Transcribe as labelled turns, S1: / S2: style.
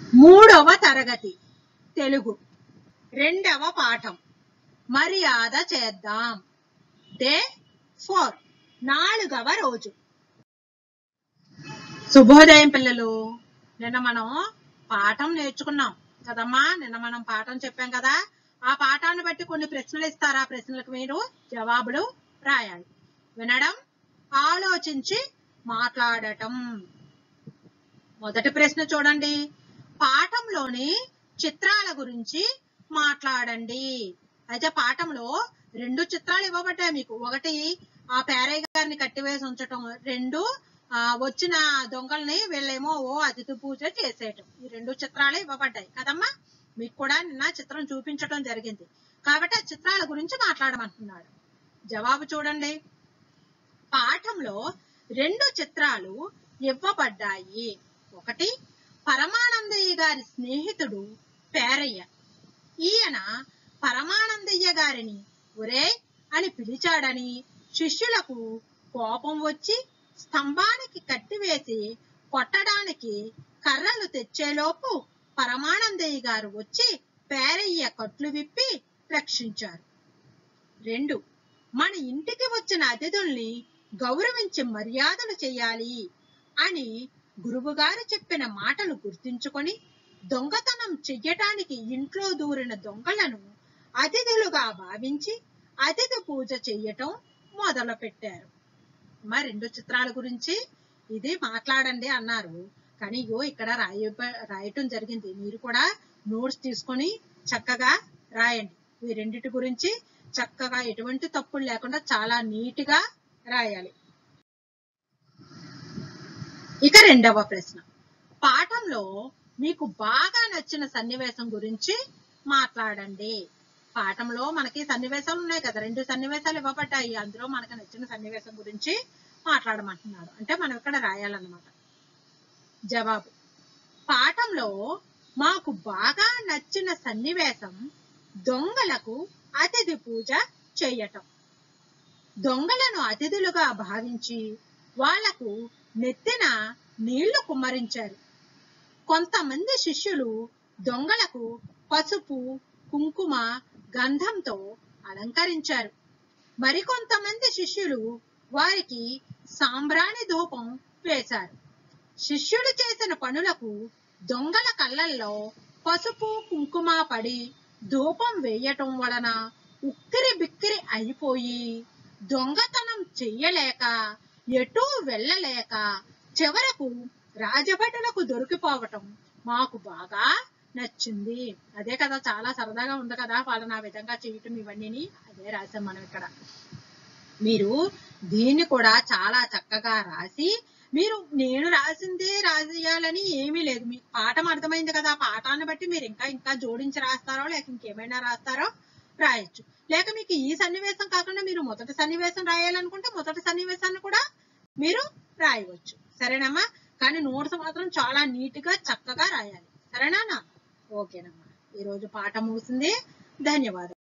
S1: మూడవ తరగతి తెలుగు రెండవ పాఠం మర్యాద చేద్దాం డే ఫోర్ నాలుగవ రోజు శుభోదయం పిల్లలు నిన్న మనం పాఠం నేర్చుకున్నాం కదమ్మా నిన్న మనం పాఠం చెప్పాం కదా ఆ పాఠాన్ని బట్టి కొన్ని ప్రశ్నలు ఇస్తారు ఆ ప్రశ్నలకు మీరు జవాబులు రాయాలి వినడం ఆలోచించి మాట్లాడటం మొదటి ప్రశ్న చూడండి పాఠంలోని చిత్రాల గురించి మాట్లాడండి అయితే పాఠంలో రెండు చిత్రాలు ఇవ్వబడ్డాయి మీకు ఒకటి ఆ పేరయ్య గారిని కట్టివేసి ఉంచటం రెండు ఆ, వచ్చిన దొంగల్ని వీళ్ళేమో ఓ అతిథి పూజ చేసేయటం ఈ రెండు చిత్రాలు ఇవ్వబడ్డాయి కదమ్మా మీకు కూడా నిన్న చిత్రం చూపించటం జరిగింది కాబట్టి ఆ చిత్రాల గురించి మాట్లాడమంటున్నాడు జవాబు చూడండి పాఠంలో రెండు చిత్రాలు ఇవ్వబడ్డాయి ఒకటి పరమానందయ్య గారి స్నేహితుడు పేరయ్య ఈయన పరమానందయ్య గారిని ఒరే అని పిలిచాడని శిష్యులకు కోపం వచ్చి స్తంభానికి కట్టివేసి కొట్టడానికి కర్రలు తెచ్చేలోపు పరమానందయ్య గారు వచ్చి పేరయ్య కట్లు విప్పి రక్షించారు రెండు మన ఇంటికి వచ్చిన అతిథుల్ని గౌరవించి మర్యాదలు చేయాలి అని గురువుగారు చెప్పిన మాటలు గుర్తుంచుకొని దొంగతనం చెయ్యటానికి ఇంట్లో దూరిన దొంగలను అతిథులుగా భావించి అతిథి పూజ చెయ్యటం మొదలు పెట్టారు మరి రెండు చిత్రాల గురించి ఇది మాట్లాడండి అన్నారు కానీ ఇగో ఇక్కడ రాయ రాయటం జరిగింది మీరు కూడా నోట్స్ తీసుకొని చక్కగా రాయండి ఈ రెండిటి గురించి చక్కగా ఎటువంటి తప్పులు లేకుండా చాలా నీట్ గా రాయాలి ఇక రెండవ ప్రశ్న పాఠంలో మీకు బాగా నచ్చిన సన్నివేశం గురించి మాట్లాడండి పాఠంలో మనకి సన్నివేశాలు ఉన్నాయి కదా రెండు సన్నివేశాలు ఇవ్వబడ్డాయి అందులో మనకు నచ్చిన సన్నివేశం గురించి మాట్లాడమంటున్నాడు అంటే మనం ఇక్కడ రాయాలన్నమాట జవాబు పాఠంలో మాకు బాగా నచ్చిన సన్నివేశం దొంగలకు అతిథి పూజ చేయటం దొంగలను అతిథులుగా భావించి వాళ్లకు నెత్తిన నీళ్లు కుమ్మరించారు కొంతమంది శిష్యులు దొంగలకు పసుపు కుంకుమ గంధంతో అలంకరించారు మరికొంతమంది శిష్యులు వారికి సాంబ్రాణి ధూపం వేశారు శిష్యులు చేసిన పనులకు దొంగల కళ్ళల్లో పసుపు కుంకుమ పడి ధూపం వేయటం వలన ఉక్కిరి బిక్కిరి అయిపోయి దొంగతనం చెయ్యలేక ఎటూ వెళ్ళలేక చివరకు రాజభటులకు దొరికిపోవటం మాకు బాగా నచ్చింది అదే కదా చాలా సరదాగా ఉంది కదా వాళ్ళని ఆ విధంగా చేయటం ఇవన్నీ అదే రాసాం మనం ఇక్కడ మీరు దీన్ని కూడా చాలా చక్కగా రాసి మీరు నేను రాసిందే రాసేయాలని ఏమీ లేదు మీకు పాఠం అర్థమైంది కదా ఆ పాఠాన్ని బట్టి మీరు ఇంకా ఇంకా జోడించి రాస్తారో లేక ఇంకేమైనా రాస్తారో రాయొచ్చు లేక మీకు ఈ సన్నివేశం కాకుండా మీరు మొదటి సన్నివేశం రాయాలనుకుంటే మొదటి సన్నివేశాన్ని కూడా మీరు రాయవచ్చు సరేనమ్మా కానీ నోట్స్ మాత్రం చాలా నీట్ గా చక్కగా రాయాలి సరేనా ఓకేనమ్మా ఈ రోజు పాఠం ముగిసింది ధన్యవాదాలు